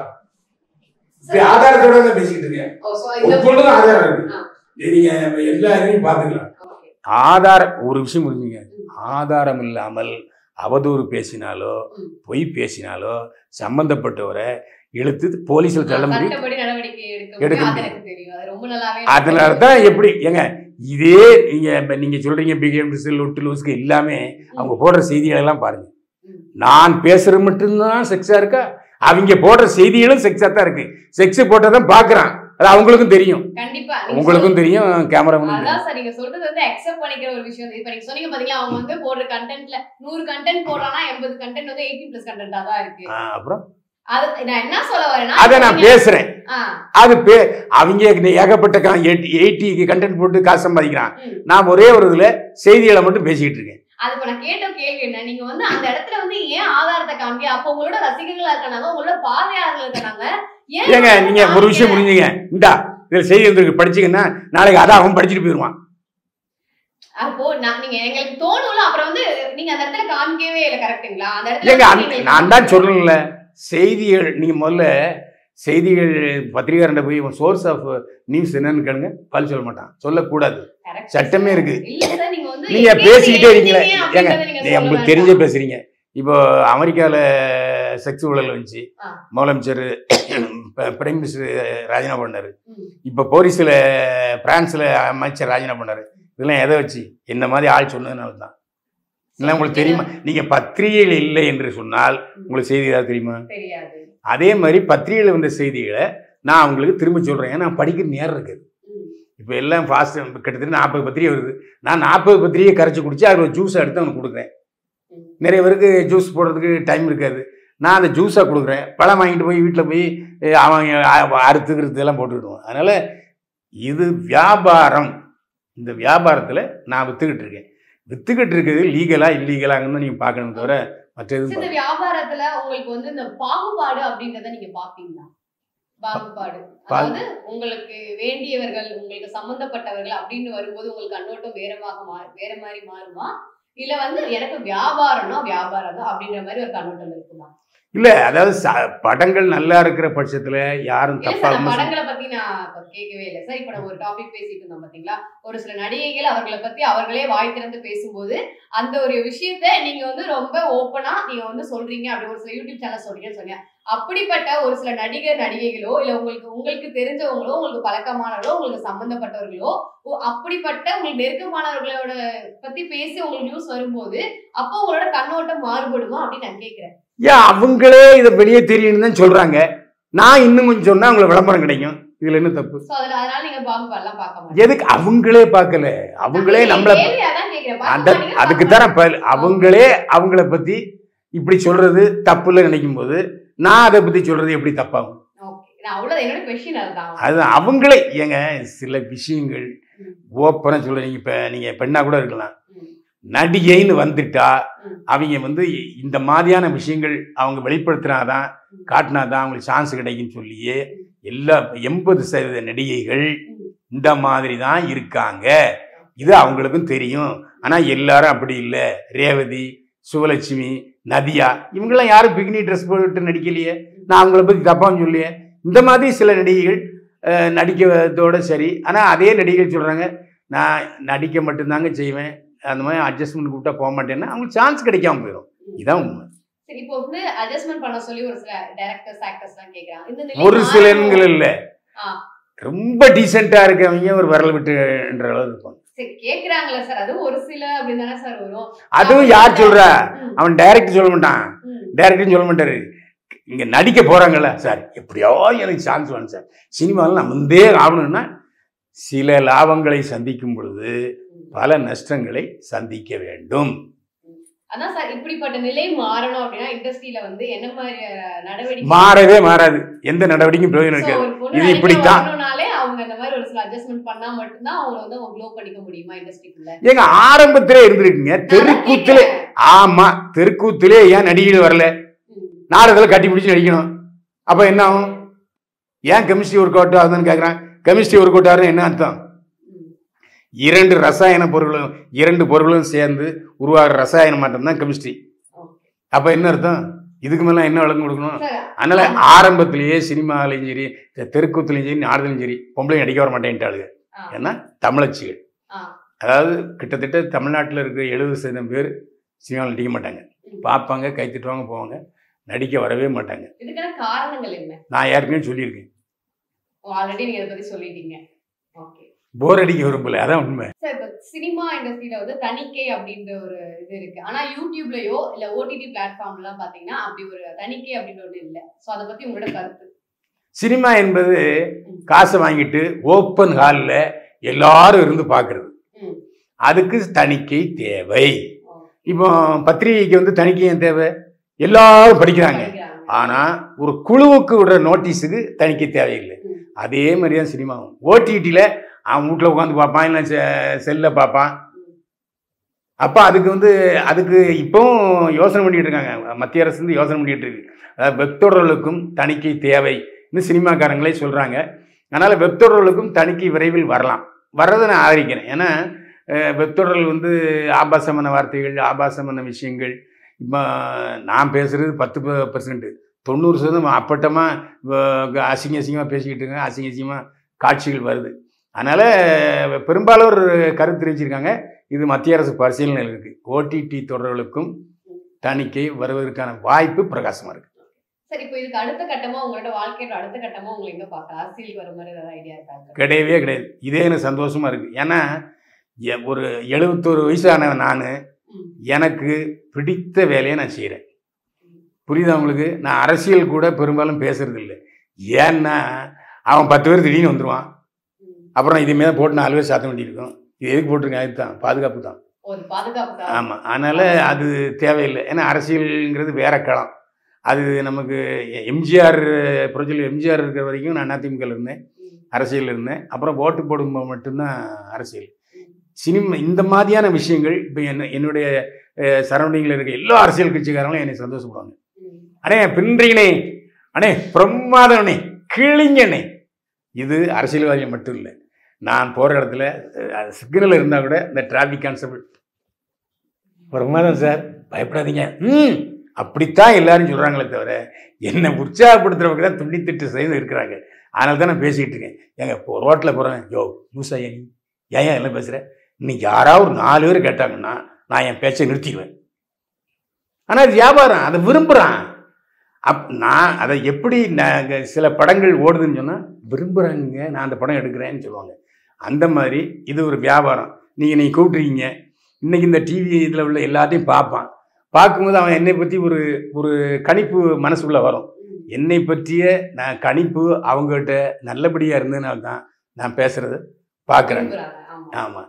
இப்படி ஆதாரத்தோட தான் பேசிக்கிட்டு இருக்கேன் ஓ, so இந்த ஒவ்வொன்றும் ஆதாரம் இருக்கு ஆ. இது நீங்க எல்லா இதையும் பாத்துக்கலாம் Okay. ஆதாரம் ஒரு விஷயம் புரிஞ்சுங்க ஆதாரம் இல்லாமல் அவதூறு பேசினாலோ ம். பொய் பேசினாலோ சம்பந்தப்பட்டவரை இழுத்து போலீஸ்ல தள்ள முடியும் சட்டப்படி நடவடிக்கை எடுக்க எடுக்க முடியும். அது முடியும். எனக்கு தெரியும் அது ரொம்ப நல்லாவே அதனால தான் எப்படி ஏங்க இதே நீங்க இப்ப நீங்க சொல்றீங்க பிகேம் லொட்டு லூஸ்க்கு எல்லாமே அவங்க போடுற செய்திகளை எல்லாம் பாருங்க ம். நான் பேசுறது மட்டும்தான் செக்ஸா இருக்கா அவங்க போடுற செய்திகளும் செக்ஸா தான் இருக்கு செக்ஸ் போட்டதான் பாக்குறான் அது அவங்களுக்கும் தெரியும் கண்டிப்பா நீங்க உங்களுக்கும் தெரியும் கேமராமேனுக்கும் தெரியும் அதான் சார் நீங்க சொல்றது வந்து அக்செப்ட் பண்ணிக்கிற ஒரு விஷயம் இப்ப நீங்க சொன்னீங்க பாத்தீங்களா அவங்க வந்து போடுற கண்டென்ட்ல நூறு கண்டென்ட் போடுறாங்கன்னா எண்பது கண்டென்ட் வந்து எயிட்டீன் பிளஸ் கண்டென்ட்டா தான் இருக்கு ஆ, அப்புறம் அது நான் என்ன சொல்ல வரேன்னா அதை நான் நீங்க- பேசுறேன் ஆ, அது பே அவங்க ஏகப்பட்ட எயிட்டி கண்டென்ட் போட்டு காசு சம்பாதிக்கிறான் ம். நான் ஒரே ஒரு இதுல செய்திகளை மட்டும் பேசிக்கிட்டு இருக்கேன் அது இப்ப நான் கேட்ட கேள்வி என்ன நீங்க வந்து அந்த இடத்துல வந்து ஏன் ஆதாரத்தை காமிக்க அப்ப உங்களோட ரசிகர்களா இருக்காங்க உங்களோட பார்வையாளர்கள் இருக்காங்க ஏன் ஏங்க வந்து நீங்க ஒரு விஷயம் காமிக்கல? புரிஞ்சுங்க இந்தா இதுல செய்தி வந்திருக்கு படிச்சீங்கன்னா நாளைக்கு அதை அவன் படிச்சுட்டு போயிடுவான் அப்போ நான் நீங்க எங்களுக்கு தோணும்ல அப்புறம் வந்து நீங்க அந்த இடத்துல காமிக்கவே இல்லை கரெக்ட்டுங்களா அந்த இடத்துல ஏங்க வந்து அந்த- நீங்க நான் தான் சொல்லல செய்திகள் நீங்க முதல்ல செய்திகள் பத்திரிகாரண்ட போய் சோர்ஸ் ஆஃப் நியூஸ் என்னன்னு கேளுங்க பதில் சொல்ல மாட்டான் சொல்லக்கூடாது correct சட்டமே இருக்கு. இல்ல சார் நீங்க வந்து நீங்க எங்க பேசிக்கிட்டே இருக்கீங்களே இருக்கீங்க ஏங்க அப்படின்றத நீங்க நீ சொல்ல உங்களுக்கு வேண்டாம். தெரிஞ்சே பேசுறீங்க இப்போ அமெரிக்கால செக்ஸ் ஊழல் வந்துச்சு ஆ. முதலமைச்சர் பிரைம் மினிஸ்டர் ராஜினாமா பண்ணாரு ம். இப்போ போரிஸில் பிரான்ஸ்ல அமைச்சர் ராஜினாமா பண்ணாரு இதெல்லாம் எதை வச்சு என்ன மாதிரி ஆள் சொன்னதுனால தான் இல்லை உங்களுக்கு தெரியுமா நீங்க பத்திரிகைகள் இல்லை என்று சொன்னால் உங்களுக்கு செய்தி ஏதாவது தெரியுமா தெரியாது அதே மாதிரி பத்திரிகையில் வந்த செய்திகளை நான் அவங்களுக்கு திரும்ப சொல்றேன் ஏன்னா படிக்கிற நேரம் இருக்குது ம். இப்போ எல்லாம் ஃபாஸ்ட் கிட்டத்தட்ட நாற்பது பத்திரிகை வருது நான் நாற்பது பத்திரிகை கரைச்சி குடிச்சு அதில் ஒரு ஜூஸ் எடுத்து அவனுக்கு கொடுக்குறேன் நிறைய பேருக்கு ஜூஸ் போடுறதுக்கு டைம் இருக்காது நான் அந்த ஜூஸாக கொடுக்குறேன் பழம் வாங்கிட்டு போய் வீட்டில் போய் அஹ், அவங்க அ- அறுத்து கிறுத்து எல்லாம் போட்டுக்கிடுவோம் அதனால் இது வியாபாரம் இந்த வியாபாரத்தில் நான் விற்றுக்கிட்டு இருக்கேன் விற்றுக்கிட்டு இருக்குது லீகலாக இல்லீகலாங்கன்னு நீங்கள் பார்க்கணும் தவிர மற்ற எதுவும் இந்த வியாபாரத்துல உங்களுக்கு வந்து இந்த பாகுபாடு அப்படின்றத நீங்க பாப்பீங்களா பாகுபாடு பா- அதாவது உங்களுக்கு வேண்டியவர்கள் உங்களுக்கு சம்பந்தப்பட்டவர்கள் அப்படின்னு வரும்போது உங்களுக்கு கண்ணோட்டம் வேறமாக மாறு வேற மாதிரி மாறுமா இல்ல வந்து எனக்கு வியாபாரம்னா வியாபாரம் தான் அப்படின்ற மாதிரி ஒரு கண்ணோட்டம் இருக்குமா இல்லை அதாவது ச- படங்கள் நல்லா இருக்கிற பட்சத்தில் யாரும் இல்ல சார் தப்பாக நான் படங்களை பத்தி நான் இப்ப கேட்கவே இல்லை சார் இப்ப நம்ம ஒரு டாபிக் பேசிட்டு இருந்தோம் பாத்தீங்களா ஒரு சில நடிகைகள் அவர்களை பத்தி அவர்களே வாய் திறந்து பேசும்போது அந்த ஒரு விஷயத்த நீங்க வந்து ரொம்ப ஓப்பனா நீங்க வந்து சொல்றீங்க அப்படி ஒரு சில யூடியூப் சேனல் சொல்றீங்கன்னு சொன்னீங்க அப்படிப்பட்ட ஒரு சில நடிகர் நடிகைகளோ இல்ல உங்களுக்கு உங்களுக்கு தெரிஞ்சவங்களோ உங்களுக்கு பழக்கமானவர்களோ உங்களுக்கு சம்பந்தப்பட்டவர்களோ ஓ, அப்படிப்பட்ட உங்களுக்கு நெருக்கமானவர்களோட பத்தி பேசி உங்களுக்கு நியூஸ் வரும்போது அப்போ உங்களோட கண்ணோட்டம் மாறுபடுமா அப்படின்னு நான் கேக்குறேன் ஏன் அவங்களே இதை வெளியே தெரியணும்னு தான் சொல்கிறாங்க நான் இன்னும் கொஞ்சம் சொன்னால் அவங்களுக்கு விளம்பரம் கிடைக்கும் இதில் என்ன தப்பு சோ அதுல அதனால நீங்க பாகுபாடுலாம் பார்க்க மாட்டீங்க எதுக்கு அவங்களே பார்க்கல அவங்களே நம்மளை கேள்வி அதான் கேக்குறேன். அந்த பாகுபாடு நீங்க அதுக்கு தான் நான் ப- அவங்களே அவங்கள பற்றி இப்படி சொல்கிறது தப்புல நினைக்கும் போது நான் அதை பற்றி சொல்கிறது எப்படி தப்பாகும் ஓகே நான் அவ்வளவு என்னோட கொஸ்டின் அதுதான் அது அவங்களே ஏங்க சில விஷயங்கள் ம். ஓப்பனாக சொல்கிறீங்க இப்போ நீங்கள் பெண்ணாக கூட இருக்கலாம் ம். நடிகைன்னு வந்துட்டா ம். அவங்க வந்து இந்த மாதிரியான விஷயங்கள் அவங்க வெளிப்படுத்தினாதான் ம். காட்டினாதான் அவங்களுக்கு சான்ஸ் கிடைக்குன்னு சொல்லியே எல்லா எண்பது சதவீத நடிகைகள் ம். இந்த மாதிரி தான் இருக்காங்க இது அவங்களுக்கும் தெரியும் ஆனால் எல்லாரும் அப்படி இல்லை ரேவதி சுவலட்சுமி நதியா இவங்கெல்லாம் யாரும் பிகினி ட்ரெஸ் போட்டு நடிக்கலையே நான் அவங்கள பற்றி தப்பான்னு சொல்லியே இந்த மாதிரி சில நடிகைகள் அஹ், நடிக்கிறதோட சரி ஆனால் அதே நடிகைகள் சொல்கிறாங்க நான் நடிக்க மட்டும்தாங்க செய்வேன் அந்த மாதிரி அட்ஜஸ்ட்மெண்ட் கூப்பிட்டா போக மாட்டேன்னா அவங்களுக்கு சான்ஸ் கிடைக்காம போயிடும் இதான் உண்மை சரி இப்போ வந்து அட்ஜஸ்ட்மெண்ட் பண்ண சொல்லி ஒரு சில டைரக்டர்ஸ் ஆக்டர்ஸ் எல்லாம் கேக்குறாங்க இந்த நிலை ஒரு மாறணும். சிலன்கள் இல்லை ஆ. ரொம்ப டீசெண்டாக இருக்கவங்க ஒரு விரல் விட்டுன்ற அளவு இருப்பாங்க சரி கேக்குறாங்களா சார் அது ஒரு சில அப்படின்னு தானே சார் வரும் அதுவும் யார் சொல்றா ம், அவன் டைரக்ட் சொல்ல மாட்டான் ம். டைரக்ட்னு சொல்ல மாட்டாரு இங்க நடிக்க போறாங்கல்ல சார் எப்படியோ எனக்கு சான்ஸ் வேணும் சார் சினிமாவில் நான் முந்தே ஆகணும்னா சில லாபங்களை சந்திக்கும் பொழுது பல நஷ்டங்களை சந்திக்க வேண்டும் அதான் சார் இப்படிப்பட்ட நிலை மாறணும் அப்படின்னா இண்டஸ்ட்ரியில வந்து என்ன மாதிரி அஹ், நடவடிக்கை மாறவே மாறாது எந்த நடவடிக்கையும் பிரயோஜனம் So, இருக்காது ஒரு பொண்ணு இது நடிக்க இப்படித்தான். வரணும்னாலே அவங்க இந்த மாதிரி ஒரு சில அட்ஜஸ்ட்மெண்ட் பண்ணா மட்டும்தான் அவங்க வந்து அவங்க க்ளோ பண்ணிக்க முடியுமா இண்டஸ்ட்ரிக்குள்ள ஏங்க ஆரம்பத்திலே இருந்திருக்குங்க தெருக்கூத்திலே ஆமா தெருக்கூத்திலே ஏன் நடிகைகள் வரல நாடகத்தில் கட்டி பிடிச்சி நடிக்கணும் அப்போ என்ன ஆகும் ஏன் கெமிஸ்ட்ரி ஒர்க் அவுட் ஆகுதுன்னு கேட்குறான் கெமிஸ்ட்ரி ஒர்க் அவுட் ஆகுதுன்னு என்ன அர்த்தம் இரண்டு ரசாயன பொருளும் இரண்டு பொருளும் சேர்ந்து உருவாகிற ரசாயன மாற்றம் தான் கெமிஸ்ட்ரி அப்போ என்ன அர்த்தம் இதுக்கு மேலே என்ன விளக்கம் கொடுக்கணும் சார் அதனால ஆரம்பத்திலேயே சினிமாலையும் சரி தெ- தெருக்கூத்துலையும் சரி நாடகத்திலையும் சரி பொம்பளை நடிக்க வர மாட்டேன்ட்டாளுங்க ஆ. ஏன்னா தமிழச்சிகள் ஆ. அதாவது கிட்டத்தட்ட தமிழ்நாட்டில் இருக்கிற எழுபது சதவீதம் பேர் சினிமாவில் நடிக்க மாட்டாங்க ம். பார்ப்பாங்க கை தட்டுவாங்க போவாங்க நடிக்க வரவே மாட்டாங்க இதுக்கான காரணங்கள் என்ன நான் ஏற்கனவே சொல்லியிருக்கேன் ஆல்ரெடி நீங்க இதை பத்தி சொல்லிட்டீங்க ஓகே போர் அடிக்க விரும்பல அதான் உண்மை சார் இப்போ சினிமா இண்டஸ்ட்ரியில வந்து தணிக்கை அப்படின்ற ஒரு இது இருக்கு ஆனா யூடியூப்லயோ இல்ல ஓடிடி பிளாட்ஃபார்ம்ல எல்லாம் பாத்தீங்கன்னா அப்படி ஒரு தணிக்கை அப்படின்ற ஒண்ணு இல்ல சோ அதை பத்தி உங்களோட கருத்து சினிமா என்பது காசை வாங்கிட்டு ஓப்பன் ஹாலில் எல்லாரும் இருந்து பார்க்கறது ம். அதுக்கு தணிக்கை தேவை ஓ, இப்போ பத்திரிகைக்கு வந்து தணிக்கை ஏன் தேவை எல்லாரும் படிக்கிறாங்க படிக்கிறாங்க. ஆனால் ஒரு குழுவுக்கு விடுற நோட்டீஸுக்கு தணிக்கை தேவையில்லை ம். அதே மாதிரி தான் சினிமாவும் ஓடிடியில் அவன் வீட்டில் உட்காந்து பார்ப்பான் இல்லை செ செல்லில் பார்ப்பான் அப்போ அதுக்கு வந்து அதுக்கு இப்போவும் யோசனை பண்ணிட்டு இருக்காங்க மத்திய அரசு வந்து யோசனை பண்ணிட்டு இருக்கு அதாவது வெப்தொடர்களுக்கும் தணிக்கை தேவைன்னு சினிமாக்காரங்களே சொல்கிறாங்க அதனால் வெப்தொடர்களுக்கும் தணிக்கை விரைவில் வரலாம் வர்றதை நான் ஆதரிக்கிறேன் ஏன்னா அஹ், வெப்தொடர்கள் வந்து ஆபாசமான வார்த்தைகள் ஆபாசமான விஷயங்கள் இப்போ நான் பேசுகிறது பத்து பர்சன்ட் தொண்ணூறு சதவீதம் அப்பட்டமாக அசிங்க அசிங்கமாக பேசிக்கிட்டு இருக்காங்க அசிங்க அசிங்கமாக காட்சிகள் வருது அதனால் பெரும்பாலோர் கருத்து தெரிவிச்சிருக்காங்க இது மத்திய அரசு பரிசீலனையில் இருக்குது ஓடிடி தொடர்களுக்கும் தணிக்கை வருவதற்கான வாய்ப்பு பிரகாசமாக இருக்குது சரி இப்போ இதுக்கு அடுத்த கட்டமா உங்களோட வாழ்க்கையோட அடுத்த கட்டமா உங்களை எங்க பார்க்கலாம் அரசியலுக்கு வர மாதிரி ஏதாவது ஐடியா இருக்காங்க கிடையவே கிடையாது இதே எனக்கு சந்தோஷமாக இருக்குது ஏன்னா எ- ஒரு எழுபத்தோரு வயசான நான் எனக்கு பிடித்த வேலையை நான் செய்கிறேன் புரியுதா உங்களுக்கு நான் அரசியல் கூட பெரும்பாலும் பேசுறது இல்லை ஏன்னா அவன் பத்து பேர் திடீர்னு வந்துடுவான் அப்புறம் இதுமே போட்டு நாலு பேர் சாத்த வேண்டியிருக்கும் இது எதுக்கு போட்டிருக்கேன் அதுக்கு தான் பாதுகாப்பு தான் ஓ ஒரு பாதுகாப்பு ஆமாம் அதனால் அது தேவையில்லை ஏன்னா அரசியல்ங்கிறது வேற களம் அது நமக்கு எம்ஜிஆர் புரட்சியில் எம்ஜிஆர் இருக்கிற வரைக்கும் நான் அதிமுகவில் இருந்தேன் அரசியல் இருந்தேன் அப்புறம் ஓட்டு போடும்போது மட்டும்தான் அரசியல் சினிமா இந்த மாதிரியான விஷயங்கள் இப்போ என்ன என்னுடைய சரௌண்டிங்கில் இருக்க எல்லா அரசியல் கட்சிக்காரங்களும் என்னை சந்தோஷப்படுவாங்க அண்ணே பின்றீனே அண்ணே பிரமாதம் அண்ணே கிழிங்கண்ணே இது அரசியல்வாதிகள் மட்டும் இல்லை நான் போகிற இடத்துல சிக்னல் இருந்தால் கூட இந்த டிராஃபிக் கான்ஸ்டபிள் பிரமாதம் சார் பயப்படாதீங்க ம் அப்படித்தான் எல்லாரும் சொல்கிறாங்களே தவிர என்னை உற்சாகப்படுத்துறவங்க தான் துண்டி திட்டு செய்து இருக்கிறாங்க அதனால தான் நான் பேசிக்கிட்டு இருக்கேன் ஏங்க இப்போ ரோட்டில் போகிறேன் யோ லூசா ஏன் நீ ஏன் ஏன் எல்லாம் பேசுகிறேன் இன்னைக்கு யாராவது ஒரு நாலு பேர் கேட்டாங்கன்னா நான் என் பேச்சை நிறுத்திடுவேன் ஆனால் அது வியாபாரம் அதை விரும்புகிறான் அப் நான் அதை எப்படி நாங்கள் சில படங்கள் ஓடுதுன்னு சொன்னால் விரும்புகிறாங்க நான் அந்த படம் எடுக்கிறேன்னு சொல்லுவாங்க அந்த மாதிரி இது ஒரு வியாபாரம் நீங்கள் நீங்கள் கூப்பிட்ருக்கீங்க இன்னைக்கு இந்த டிவி இதில் உள்ள எல்லாத்தையும் பார்ப்பான் பார்க்கும்போது அவன் என்னை பற்றி ஒரு ஒரு கணிப்பு மனசுக்குள்ளே வரும் என்னை பற்றிய நான் கணிப்பு அவங்ககிட்ட நல்லபடியாக இருந்ததுனால தான் நான் பேசுகிறது பார்க்குறேன் ஆமாம்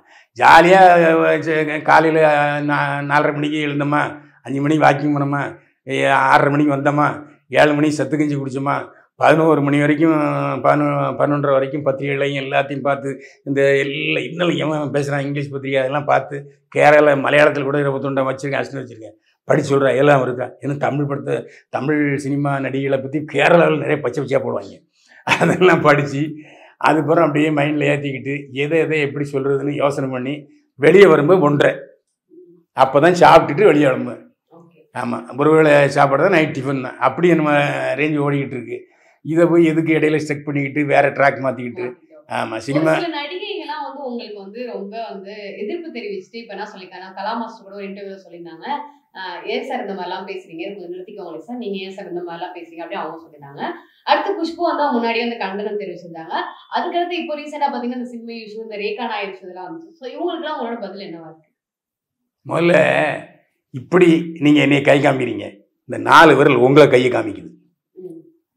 ஜாலியாக காலையில் நாலரை மணிக்கு எழுந்தோமா அஞ்சு மணிக்கு வாக்கிங் போனோமா ஏ, ஆறரை மணிக்கு வந்தோமா ஏழு மணிக்கு சத்து கஞ்சி குடிச்சோமா பதினோரு மணி வரைக்கும் பதினொ பதினொன்றரை வரைக்கும் பத்திரிகைகளையும் எல்லாத்தையும் பார்த்து இந்த எல்லா இன்னும் எவன் பேசுகிறான் இங்கிலீஷ் பத்திரிகை அதெல்லாம் பார்த்து கேரள மலையாளத்தில் கூட இருபத்தொண்டை வச்சுருக்கேன் அசிஸ்டன் வச்சுருக்கேன் படிச்சு சொல்கிறேன் எல்லாம் இருக்கா இன்னும் தமிழ் படத்தை தமிழ் சினிமா நடிகைகளை பற்றி கேரளாவில் நிறைய பச்சை பச்சையாக போடுவாங்க அதெல்லாம் படித்து அதுக்கப்புறம் அப்படியே மைண்டில் ஏற்றிக்கிட்டு எதை எதை எப்படி சொல்கிறதுன்னு யோசனை பண்ணி வெளியே வரும்போது ஒன்றரை அப்போ தான் சாப்பிட்டுட்டு வெளியே வரும்போது ஆமாம் ஒருவேளை சாப்பாடு தான் நைட் டிஃபன் தான் அப்படி நம்ம ரேஞ்ச் ஓடிக்கிட்டு இருக்கு இதை போய் எதுக்கு இடையில ஸ்டெக் பண்ணிக்கிட்டு வேற ட்ராக் மாற்றிக்கிட்டு ஆமாம் சினிமா சில நடிகைகள்லாம் வந்து உங்களுக்கு வந்து ரொம்ப வந்து எதிர்ப்பு தெரிவிச்சுட்டு இப்ப என்ன சொல்லியிருக்காங்க கலா மாஸ்டர் கூட ஒரு இன்டர்வியூல சொல்லியிருந்தாங்க ஆஹ் ஏன் சார் இந்த மாதிரிலாம் பேசுறீங்க கொஞ்சம் நிறுத்திக்கோங்க சார் நீங்க ஏன் சார் இந்த மாதிரிலாம் பேசுறீங்க அப்படின்னு அவங்க சொல்லியிருந்தாங்க அடுத்து குஷ்பு வந்து அவங்க முன்னாடியே வந்து கண்டனம் தெரிவிச்சிருந்தாங்க அதுக்கடுத்து இப்போ ரீசெண்டா பாத்தீங்கன்னா இந்த சினிமா இஷ்யூ இந்த ரேகா நாயர் issue இதெல்லாம் வந்துச்சு ஸோ இவங்களுக்குலாம் உங்களோட பதில் என்னவா இருக்கு முதல்ல இப்படி நீங்கள் என்னை கை காமிக்கிறீங்க இந்த நாலு விரல் உங்களை கையை காமிக்குது ம்.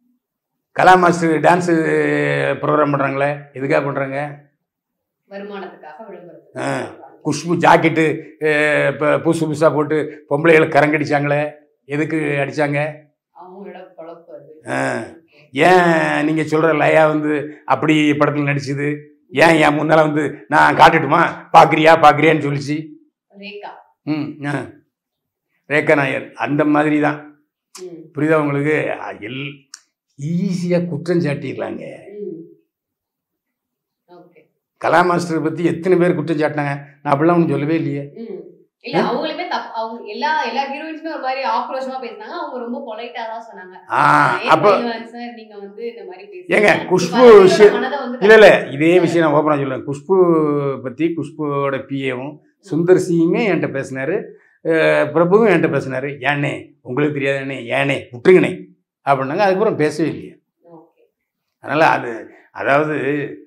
கலா மாஸ்டர் டான்ஸு ப்ரோக்ராம் பண்ணுறாங்களே எதுக்காக பண்ணுறாங்க வருமானத்துக்காக ஆ. விளம்பரத்துக்காக குஷ்பு ஜாக்கெட்டு இப்போ புதுசு புதுசாக போட்டு பொம்பளைகளை கரங்கடிச்சாங்களே எதுக்கு அடித்தாங்க அவங்களோட பொழப்பு அது ஆ. ஏன் நீங்கள் சொல்கிற லயா வந்து அப்படி படத்தில் நடிச்சுது ஏன் என் முன்னால் வந்து நான் காட்டட்டுமா பார்க்குறியா பார்க்குறியான்னு சொல்லிச்சு ரேகா ம் ஆ ரேகா நாயர் அந்த மாதிரி தான் ம். புரியுதா உங்களுக்கு அ, எல் ஈஸியாக குற்றம் சாட்டிடலாங்க ம். ஓகே கலா மாஸ்டர் பற்றி எத்தனை பேர் குற்றம் சாட்டினாங்க நான் அப்படிலாம் ஒன்றும் சொல்லவே இல்லையே ம். இல்ல அவங்களுமே தப்பு அவங்க எல்லா எல்லா ஹீரோயின்ஸுமே ஒரு மாதிரி ஆக்ரோஷமா பேசினாங்க அவங்க ரொம்ப பொலைட்டா தான் சொன்னாங்க ஆ ஏன் அப்போ பயில்வான் சார் நீங்க வந்து இந்த மாதிரி பேசுறீங்க? ஏங்க, இது குஷ்பு வரவங்களோட விஷயம் மனதை வந்து இல்லை இல்லை இதே விஷயம் நான் ஓப்பனாக சொல்லுவேன் குஷ்பு பற்றி குஷ்புவோட பிஏவும் சுந்தர் சியுமே என்கிட்ட பேசினாரு அஹ் பிரபுவும் என்கிட்ட பேசினாரு ஏனே உங்களுக்கு தெரியாதானே ஏனே விட்டுருங்கண்ணே அப்படின்னாங்க அதுக்கப்புறம் பேசவே இல்லையே ஓகே. அதனால் அது அதாவது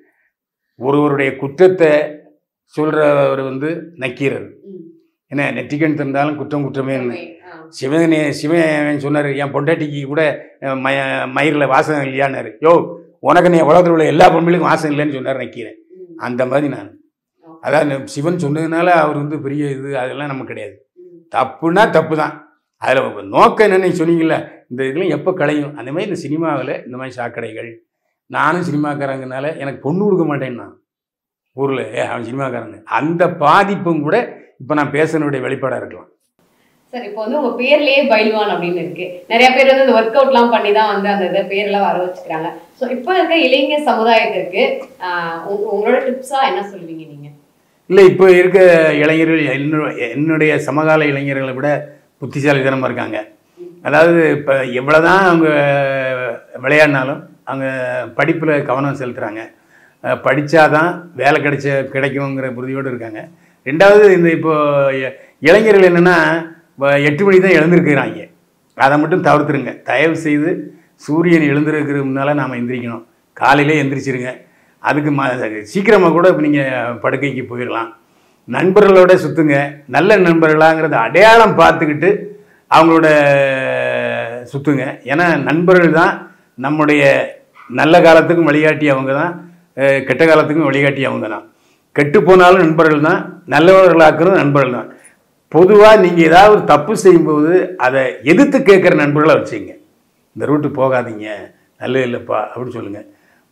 ஒருவருடைய குற்றத்தை சொல்கிறவர் வந்து நக்கீரர் ம். என்ன நெற்றிக்கண் திறந்தாலும் குற்றம் குற்றமே என்ன ஆ. சிவனே சிவன் சொன்னார் என் பொண்டாட்டிக்கு கூட அஹ், மய மயிரில் வாசம் இல்லையான்னாரு யோ உனக்கு நீ உலகத்தில் உள்ள எல்லா பொம்பளைக்கும் வாசம் இல்லைன்னு சொன்னார் நக்கீரன் ம். அந்த மாதிரி நான் ஓகே. அதாவது சிவன் சொன்னதுனால அவர் வந்து பெரிய இது அதெல்லாம் நமக்கு கிடையாது ம். தப்புனா தப்பு தான் அதில் நோக்கம் என்னன்னு நீங்க சொன்னீங்கல்ல இந்த இதெல்லாம் எப்போ களையும் அந்த மாதிரி இந்த சினிமாவில் இந்த மாதிரி சாக்கடைகள் நானும் சினிமாக்காரங்கனால எனக்கு பொண்ணு கொடுக்க மாட்டேன்னா ஊரில் ஏ அவன் சினிமாக்காரங்க அந்த பாதிப்பும் கூட இப்போ நான் பேசுனதுடைய வெளிப்பாடாக இருக்கலாம் சார் இப்போ வந்து உங்க பேர்லயே பைல்வான் அப்படின்னு இருக்கு நிறைய பேர் வந்து இந்த ஒர்க் அவுட்லாம் பண்ணி தான் வந்து அந்த இதை பேர்லாம் வர வச்சுக்கிறாங்க ஸோ இப்போ இருக்க இளைஞர் சமுதாயத்திற்கு ஆஹ் உங்க- உங்களோட டிப்ஸா என்ன சொல்லுவீங்க நீங்க இல்லை இப்போ இருக்க இளைஞர்கள் என்னுடைய என்னுடைய சமகால இளைஞர்களை விட புத்திசாலித்தனமாக இருக்காங்க அதாவது இப்போ எவ்வளோதான் அவங்க விளையாடினாலும் அவங்க படிப்பில் கவனம் செலுத்துகிறாங்க படித்தாதான் வேலை கிடைச்ச கிடைக்குங்கிற உறுதியோடு இருக்காங்க ரெண்டாவது இந்த இப்போ இ- இளைஞர்கள் என்னென்னா எட்டு மணி தான் எழுந்திருக்கிறாங்க அதை மட்டும் தவிர்த்துருங்க தயவு செய்து சூரியன் எழுந்திருக்கிற முன்னால் நாம் எந்திரிக்கணும் காலையிலே எந்திரிச்சிருங்க அதுக்கு ம சீக்கிரமாக கூட இப்போ நீங்கள் படுக்கைக்கு போயிடலாம் நண்பர்களோட சுற்றுங்க நல்ல நண்பர்களாங்கிறத அடையாளம் பார்த்துக்கிட்டு அவங்களோட சுற்றுங்க ஏன்னா நண்பர்கள் தான் நம்முடைய நல்ல காலத்துக்கும் வழிகாட்டி அவங்க தான் அஹ் கெட்ட காலத்துக்கும் வழிகாட்டி அவங்க தான் கெட்டு போனாலும் நண்பர்கள் தான் நல்லவர்களாக்குறது நண்பர்கள் தான் பொதுவாக நீங்கள் ஏதாவது ஒரு தப்பு செய்யும்போது அதை எதிர்த்து கேட்குற நண்பர்களை வச்சுங்க இந்த ரூட்டு போகாதீங்க நல்லது இல்லைப்பா அப்படின்னு சொல்லுங்கள்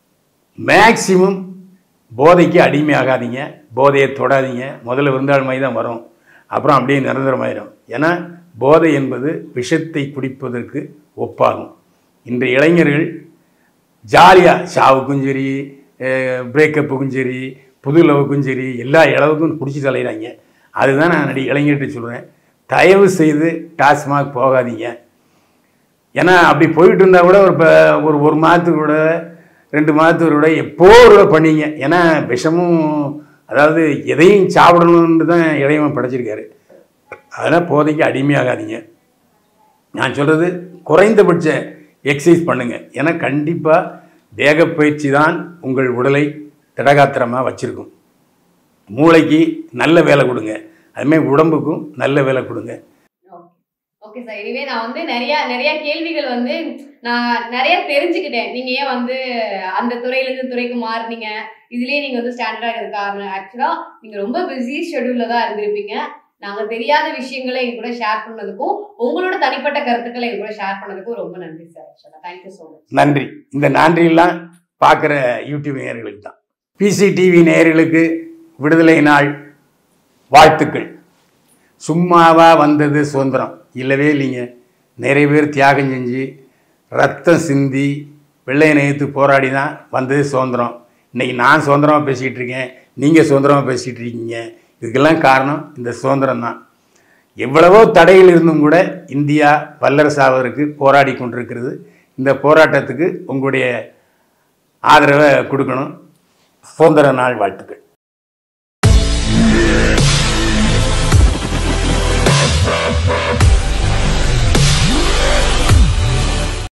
மேக்சிமம் போதைக்கு அடிமையாகாதீங்க போதையை தொடாதீங்க முதல்ல விருந்தாள் மாதிரி தான் வரும் அப்புறம் அப்படியே நிரந்தரமாயிடும் ஏன்னா போதை என்பது விஷத்தை குடிப்பதற்கு ஒப்பாகும் இன்றைய இளைஞர்கள் ஜாலியாக சாவுக்கும் சரி பிரேக்கப்புக்கும் சரி புது லவுக்கும் சரி எல்லா இளவுக்கும் குடிச்சு தலையிறாங்க அதுதான் நான் நடி இளைஞர்கிட்ட சொல்கிறேன் தயவு செய்து டாஸ்மாக் போகாதீங்க ஏன்னா அப்படி போயிட்டு இருந்தால் கூட ஒரு ப- ஒரு ஒரு மாதத்துக்கு கூட ரெண்டு மாதத்துக்கு கூட எப்போ ஒரு தடவை பண்ணீங்க ஏன்னா விஷமும் அதாவது எதையும் சாப்பிடணும்னு தான் இளையவன் படைச்சிருக்காரு அதெல்லாம் போதைக்கு அடிமையாகாதீங்க நான் சொல்கிறது குறைந்தபட்ச எக்ஸசைஸ் பண்ணுங்க ஏன்னா கண்டிப்பாக தேகப்பயிற்சி தான் உங்கள் உடலை திடகாத்திரமாக வச்சுருக்கும் மூளைக்கு நல்ல வேலை கொடுங்க அதுமாதிரி உடம்புக்கும் நல்ல வேலை கொடுங்க ஓகே சார் இனிமே நான் வந்து நிறைய நிறைய கேள்விகள் வந்து நான் நிறைய தெரிஞ்சுக்கிட்டேன் நீங்க ஏன் வந்து அந்த துறையில இருந்து இந்த துறைக்கு மாறுனீங்க இதுலயே நீங்க வந்து ஸ்டாண்டர்டா இருக்கிறது காரணம் ஆக்சுவலா நீங்க ரொம்ப பிஸி ஷெட்யூல்ல தான் இருந்திருப்பீங்க நாங்க தெரியாத விஷயங்களை எங்க கூட ஷேர் பண்ணதுக்கும் உங்களோட தனிப்பட்ட கருத்துக்களை எங்க கூட ஷேர் பண்ணதுக்கும் ரொம்ப நன்றி சார் ஆக்சுவலா தேங்க்யூ ஸோ மச் நன்றி இந்த நன்றியெல்லாம் பார்க்குற யூடியூப் நேயர்களுக்கு தான் பிசிடிவி நேயர்களுக்கு விடுதலை நாள் வாழ்த்துக்கள் சும்மாவா வந்தது சுதந்திரம் இல்லவே இல்லைங்க நிறைய பேர் தியாகம் செஞ்சு ரத்தம் சிந்தி வெள்ளை நேயத்து போராடி தான் வந்தது சுதந்திரம் இன்னைக்கு நான் சுதந்திரமாக பேசிக்கிட்டு இருக்கேன் நீங்கள் சுதந்திரமாக பேசிக்கிட்டு இருக்கீங்க இதுக்கெல்லாம் காரணம் இந்த சுதந்திரம் தான் எவ்வளவோ தடையில் இருந்தும் கூட இந்தியா வல்லரசாவதற்கு போராடி கொண்டிருக்கிறது இந்த போராட்டத்துக்கு உங்களுடைய ஆதரவை கொடுக்கணும் சுதந்திர நாள் வாழ்த்துக்கள் Thank